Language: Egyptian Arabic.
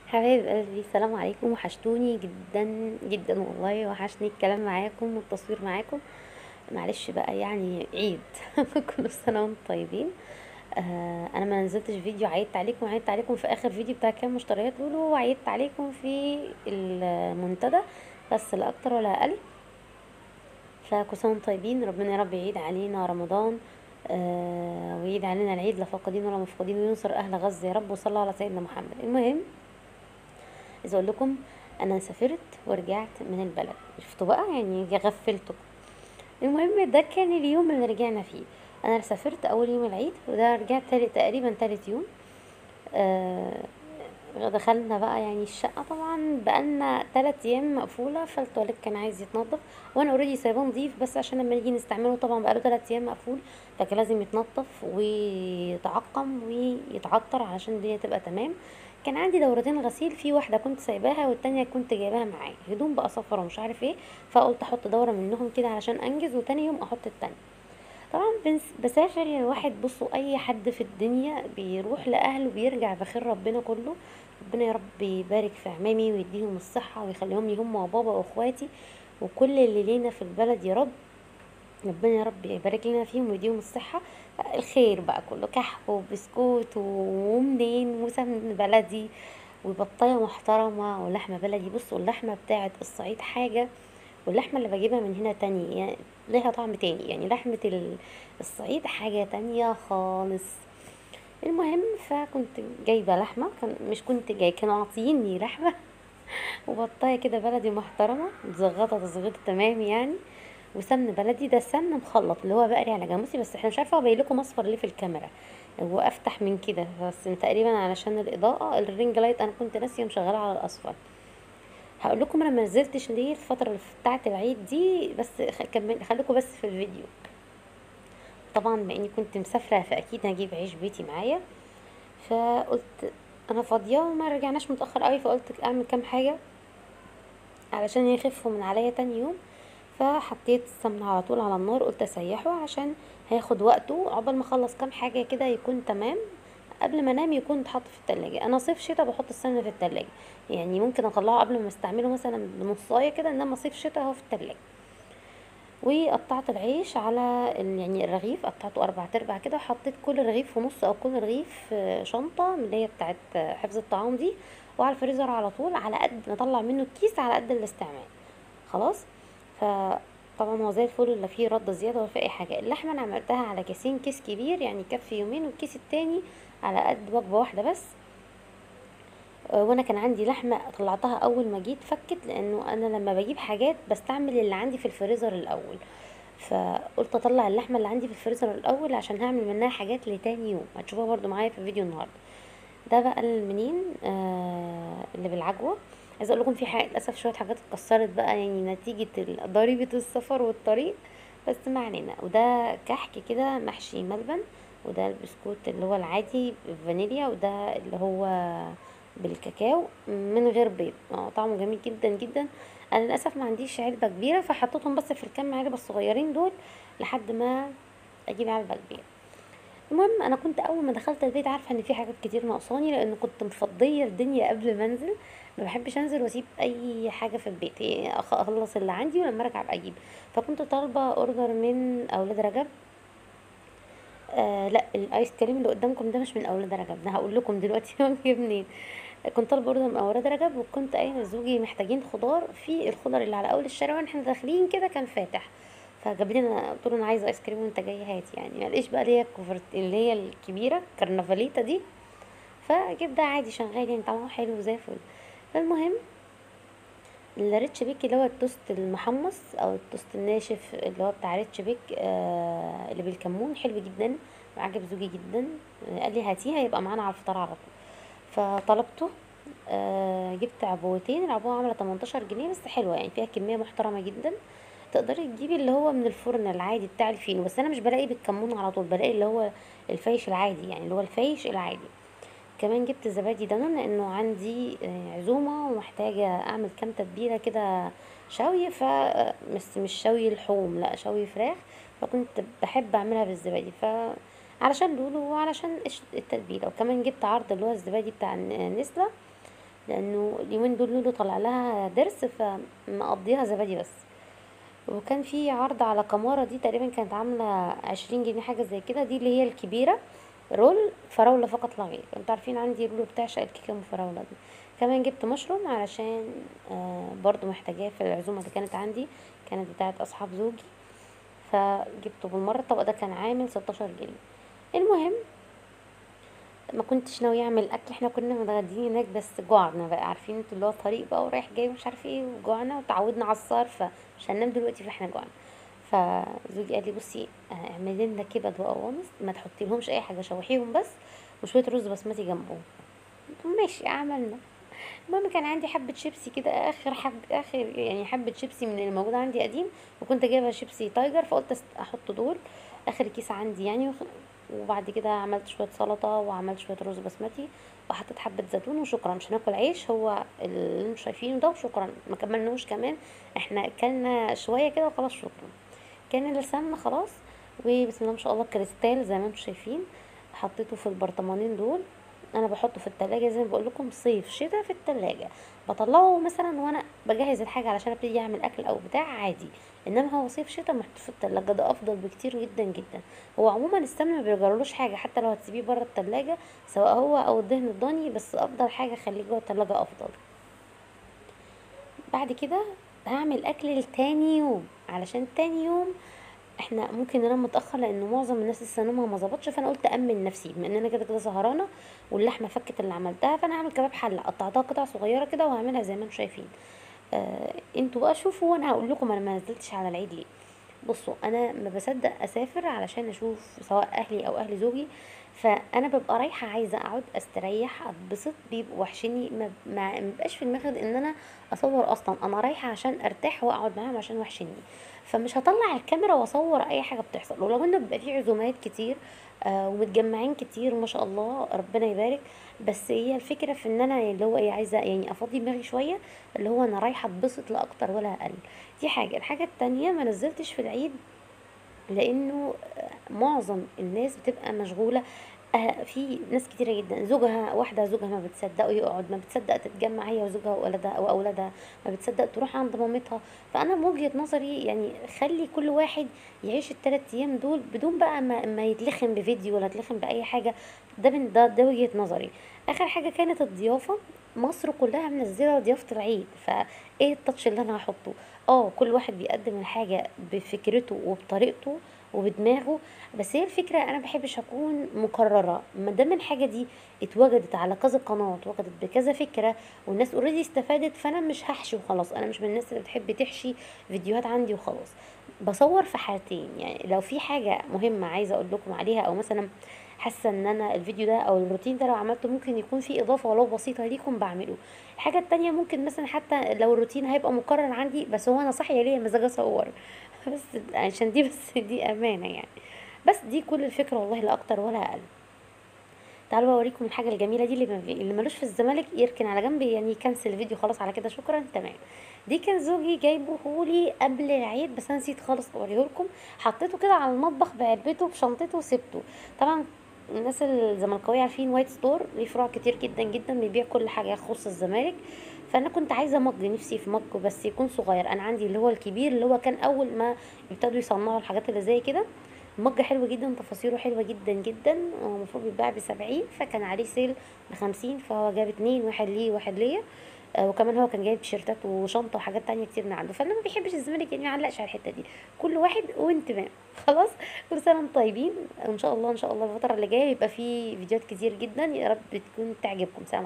حبايب قلبي السلام عليكم وحشتوني جدا جدا والله وحشني الكلام معاكم والتصوير معاكم معلش بقى يعني عيد كل سنه وانتم طيبين آه انا ما نزلتش فيديو عيدت عليكم عيدت عليكم في اخر فيديو بتاع كام مشتريات لولو وعيدت عليكم في المنتدى بس لا اكتر ولا اقل فكل سنه وانتم طيبين ربنا يا رب يعيد علينا رمضان آه ويعيد علينا العيد لا فاقدين ولا مفقودين وينصر اهل غزه يا رب وصلى على سيدنا محمد المهم عايزه اقول لكم انا سافرت ورجعت من البلد شفتوا بقى يعني غفلتكم المهم ده كان اليوم اللي رجعنا فيه انا سافرت اول يوم العيد وده رجعت تالت تقريبا تالت يوم آه دخلنا بقى يعني الشقه طبعا بقالنا تلات ايام مقفوله فالتواليت كان عايز يتنضف وانا اوريدي سايباه نضيف بس عشان لما نيجي نستعمله طبعا بقاله تلات ايام مقفول فكان لازم يتنضف ويتعقم ويتعطر علشان الدنيا تبقى تمام كان عندي دورتين غسيل في واحده كنت سايباها والتانية كنت جايباها معايا هدوم بقى صفرا ومش عارف ايه فقلت احط دوره منهم كده علشان انجز وتاني يوم احط التانية طبعا بسافر الواحد بصوا اي حد في الدنيا بيروح لاهله بيرجع بخير ربنا كله ربنا يا رب يبارك في عمامي ويديهم الصحه ويخليهم لي هم وبابا واخواتي وكل اللي لينا في البلد يا رب ربنا يا رب يبارك لنا فيهم ويديهم الصحة الخير بقى كله كحك وبسكوت ومنين وسمن بلدي وبطاية محترمة ولحمة بلدي بصوا اللحمة بتاعت الصعيد حاجة واللحمة اللي بجيبها من هنا تاني يعني ليها طعم تاني يعني لحمة الصعيد حاجة تانية خالص المهم فكنت جايبة لحمة كان مش كنت جاي كانوا عاطيني لحمة وبطاية كده بلدي محترمة متزغطة تزغيطة تمام يعني وسمن بلدي ده سمن مخلط اللي هو بقري على جاموسي بس احنا مش عارفه باين لكم اصفر ليه في الكاميرا وافتح من كده بس تقريبا علشان الاضاءه الرينج لايت انا كنت ناسيه مشغله على الاصفر هقول لكم انا ما نزلتش ليه الفتره بتاعه العيد دي بس كمل خليكم بس في الفيديو طبعا بما اني كنت مسافره فاكيد هجيب عيش بيتي معايا فقلت انا فاضيه وما رجعناش متاخر قوي فقلت اعمل كام حاجه علشان يخفوا من عليا تاني يوم فحطيت السمنة على طول على النار قلت اسيحه عشان هياخد وقته عقبال ما اخلص كام حاجه كده يكون تمام قبل ما انام يكون اتحط في التلاجة انا صيف شتاء بحط السمنه في التلاجة يعني ممكن اطلعه قبل ما استعمله مثلا بنصايه كده انما صيف شتاء هو في التلاجة وقطعت العيش على يعني الرغيف قطعته اربع ارباع كده وحطيت كل رغيف في نص او كل رغيف شنطه من اللي هي بتاعت حفظ الطعام دي وعلى الفريزر على طول على قد ما اطلع منه الكيس على قد الاستعمال خلاص فطبعا هو زي الفل لا فيه رد زياده ولا في اي حاجه اللحمه انا عملتها على كيسين كيس كبير يعني يكفي يومين والكيس التاني على قد وجبه واحده بس وانا كان عندي لحمه طلعتها اول ما جيت فكت لانه انا لما بجيب حاجات بستعمل اللي عندي في الفريزر الاول فقلت اطلع اللحمه اللي عندي في الفريزر الاول عشان هعمل منها حاجات لتاني يوم هتشوفوها برضو معايا في الفيديو النهارده ده بقى المنين آه اللي بالعجوه عايزه اقول لكم في حاجه للاسف شويه حاجات اتكسرت بقى يعني نتيجه ضريبه السفر والطريق بس ما علينا وده كحك كده محشي ملبن وده البسكوت اللي هو العادي فانيليا وده اللي هو بالكاكاو من غير بيض اه طعمه جميل جدا جدا انا للاسف ما عنديش علبه كبيره فحطيتهم بس في الكام علبه الصغيرين دول لحد ما اجيب علبه كبيره المهم انا كنت اول ما دخلت البيت عارفه ان في حاجات كتير ناقصاني لان كنت مفضيه الدنيا قبل ما انزل ما بحبش انزل واسيب اي حاجه في البيت يعني اخلص اللي عندي ولما ارجع ابقى اجيب فكنت طالبه اوردر من اولاد رجب آه لا الايس كريم اللي قدامكم ده مش من اولاد رجب ده هقول لكم دلوقتي هو جه منين كنت طالبه اوردر من اولاد رجب وكنت قايله لزوجي محتاجين خضار في الخضر اللي على اول الشارع واحنا داخلين كده كان فاتح فجاب لنا قلت له انا عايزه ايس كريم وانت جاي هات يعني ما لقيش بقى اللي هي اللي هي الكبيره كرنفاليتا دي فجيب ده عادي شغال يعني طعمه حلو زي الفل فالمهم الريتش بيك اللي هو التوست المحمص او التوست الناشف اللي هو بتاع ريتش بيك آه اللي بالكمون حلو جدا وعجب زوجي جدا آه قال لي هاتيه هيبقى معانا على الفطار على طول فطلبته آه جبت عبوتين العبوه عامله 18 جنيه بس حلوه يعني فيها كميه محترمه جدا تقدري تجيبي اللي هو من الفرن العادي بتاع الفينو بس انا مش بلاقي بالكمون على طول بلاقي اللي هو الفايش العادي يعني اللي هو الفايش العادي كمان جبت زبادي دانون لانه عندي عزومه ومحتاجه اعمل كام تتبيله كده شوي ف مش مش شوي لحوم لا شوي فراخ فكنت بحب اعملها بالزبادي ف علشان لولو وعلشان التتبيله وكمان جبت عرض اللي هو الزبادي بتاع نسله لانه اليومين دول لولو طلع لها ضرس فمقضيها زبادي بس وكان في عرض على كمارة دي تقريبا كانت عاملة عشرين جنيه حاجة زي كده دي اللي هي الكبيرة رول فراولة فقط لا غير انتوا عارفين عندي رول بتعشق الكيكة المفراولة دي كمان جبت مشروم علشان آه برضو محتاجاه في العزومة اللي كانت عندي كانت بتاعت اصحاب زوجي فجبته بالمرة الطبق ده كان عامل ستاشر جنيه المهم ما كنتش ناوية اعمل اكل احنا كنا متغدين هناك بس جوعنا بقى عارفين انتوا اللي هو الطريق بقى ورايح جاي ومش عارف ايه وجوعنا وتعودنا على السهر فمش هننام دلوقتي فاحنا جوعنا فزوجي قال لي بصي آه، اعملي لنا كبد وقوانص ما تحطي لهمش اي حاجه شوحيهم بس وشويه رز بسمتي جنبهم قلت له ماشي عملنا المهم كان عندي حبة شيبسي كده اخر حب اخر يعني حبة شيبسي من اللي موجود عندي قديم وكنت جايبة شيبسي تايجر فقلت أست- احط دول اخر كيس عندي يعني وخ- وبعد كده عملت شوية سلطة وعملت شوية رز بسمتي وحطيت حبة زيتون وشكرا مش هناكل عيش هو اللي انتوا شايفينه ده وشكرا ما كملناهوش كمان احنا اكلنا شوية كده وخلاص شكرا كان السمنة خلاص وبسم الله ما شاء الله كريستال زي ما انتم شايفين حطيته في البرطمانين دول انا بحطه في التلاجة زي ما بقول لكم صيف شتاء في التلاجة بطلعه مثلا وانا بجهز الحاجة علشان ابتدي اعمل اكل او بتاع عادي انما هو صيف شتاء محطوط في التلاجة ده افضل بكتير جدا جدا هو عموما السمن ما بيجرالوش حاجة حتى لو هتسيبيه بره التلاجة سواء هو او الدهن الضاني بس افضل حاجة خليه جوه التلاجة افضل بعد كده هعمل اكل لتاني يوم علشان تاني يوم احنا ممكن ننام متاخر لان معظم الناس لسه نومها ما ظبطش فانا قلت امن نفسي بما ان انا كده كده سهرانه واللحمه فكت اللي عملتها فانا هعمل كباب حله قطعتها قطع صغيره كده وهعملها زي ما انتم شايفين آه انتوا بقى شوفوا وانا هقول لكم انا ما نزلتش على العيد ليه بصوا انا ما بصدق اسافر علشان اشوف سواء اهلي او اهل زوجي فانا ببقى رايحه عايزه اقعد استريح اتبسط بيبقوا وحشني ما ما مبقاش في دماغي ان انا اصور اصلا انا رايحه عشان ارتاح واقعد معاهم عشان وحشني فمش هطلع الكاميرا واصور اي حاجه بتحصل ولو انه بيبقى في عزومات كتير آه ومتجمعين كتير ما شاء الله ربنا يبارك بس هي الفكره في ان انا اللي هو ايه عايزه يعني افضي دماغي شويه اللي هو انا رايحه اتبسط لا اكتر ولا اقل دي حاجه الحاجه التانية ما نزلتش في العيد لانه معظم الناس بتبقى مشغوله آه، في ناس كتيره جدا زوجها واحده زوجها ما بتصدق يقعد ما بتصدق تتجمع هي وزوجها واولادها واولادها ما بتصدق تروح عند مامتها فانا من وجهه نظري يعني خلي كل واحد يعيش الثلاث ايام دول بدون بقى ما, ما يتلخم بفيديو ولا يتلخم باي حاجه ده من ده ده وجهه نظري اخر حاجه كانت الضيافه مصر كلها منزله ضيافه العيد فايه التاتش اللي انا هحطه اه كل واحد بيقدم الحاجه بفكرته وبطريقته وبدماغه بس هي الفكره انا بحبش اكون مكرره ما دام الحاجه دي اتوجدت على كذا قناه اتوجدت بكذا فكره والناس اوريدي استفادت فانا مش هحشي وخلاص انا مش من الناس اللي بتحب تحشي فيديوهات عندي وخلاص بصور في حالتين يعني لو في حاجه مهمه عايزه اقول لكم عليها او مثلا حاسه ان انا الفيديو ده او الروتين ده لو عملته ممكن يكون فيه اضافه ولو بسيطه ليكم بعمله الحاجه التانية ممكن مثلا حتى لو الروتين هيبقى مكرر عندي بس هو انا صاحيه ليا مزاج اصور بس عشان دي بس دي امانه يعني بس دي كل الفكره والله لا اكتر ولا اقل تعالوا بقى اوريكم الحاجه الجميله دي اللي, ما اللي ملوش في الزمالك يركن على جنب يعني كنسل الفيديو خلاص على كده شكرا تمام دي كان زوجي جايبه لي قبل العيد بس انا نسيت خالص اوريه لكم حطيته كده على المطبخ بعلبته بشنطته وسبته طبعا الناس الزملكاويه عارفين وايت ستور ليه فروع كتير جدا جدا بيبيع كل حاجه يخص الزمالك فانا كنت عايزه مج نفسي في مج بس يكون صغير انا عندي اللي هو الكبير اللي هو كان اول ما ابتدوا يصنعوا الحاجات اللي زي كده مج حلو جدا تفاصيله حلوه جدا جدا هو المفروض بيتباع بسبعين فكان عليه سيل بخمسين فهو جاب اتنين واحد ليه واحد ليا آه، وكمان هو كان جايب تيشيرتات وشنطه وحاجات تانية كتير من عنده فانا ما بيحبش الزمالك يعني ما يعلقش على الحته دي كل واحد وانتماء خلاص كل سنه وانتم طيبين وان شاء الله ان شاء الله الفتره اللي جايه يبقى في فيديوهات كتير جدا يا رب تكون تعجبكم سلام